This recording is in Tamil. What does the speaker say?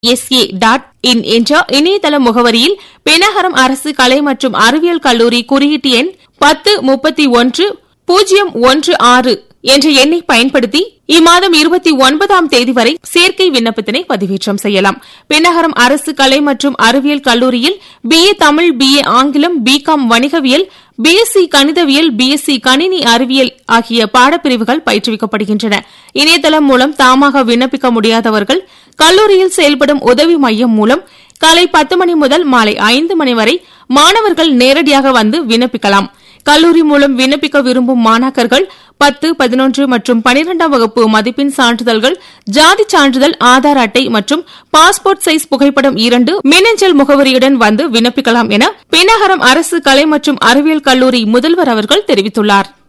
எஸ்ஏ டாட் இன் என்ற இணையதள முகவரியில் பெனகரம் அரசு கலை மற்றும் அறிவியல் கல்லூரி குறியீட்டு எண் பத்து முப்பத்தி ஒன்று பூஜ்ஜியம் ஒன்று ஆறு என்ற எண்ணை பயன்படுத்தி இம்மாதம் இருபத்தி ஒன்பதாம் தேதி வரை சேர்க்கை விண்ணப்பத்தினை பதிவேற்றம் செய்யலாம் பெண்ணகரம் அரசு கலை மற்றும் அறிவியல் கல்லூரியில் பிஏ தமிழ் பிஏ ஆங்கிலம் பிகாம் வணிகவியல் பிஎஸ்சி கணிதவியல் பிஎஸ்சி கணினி அறிவியல் ஆகிய பாடப்பிரிவுகள் பயிற்றுவிக்கப்படுகின்றன இணையதளம் மூலம் தாமாக விண்ணப்பிக்க முடியாதவர்கள் கல்லூரியில் செயல்படும் உதவி மையம் மூலம் காலை பத்து மணி முதல் மாலை ஐந்து மணி வரை மாணவர்கள் நேரடியாக வந்து விண்ணப்பிக்கலாம் கல்லூரி மூலம் விண்ணப்பிக்க விரும்பும் மாணாக்கர்கள் பத்து பதினொன்று மற்றும் பனிரெண்டாம் வகுப்பு மதிப்பெண் சான்றிதழ்கள் ஜாதி சான்றிதழ் ஆதார் அட்டை மற்றும் பாஸ்போர்ட் சைஸ் புகைப்படம் இரண்டு மின்னஞ்சல் முகவரியுடன் வந்து விண்ணப்பிக்கலாம் என பெண்ணகரம் அரசு கலை மற்றும் அறிவியல் கல்லூரி முதல்வர் அவர்கள் தெரிவித்துள்ளார்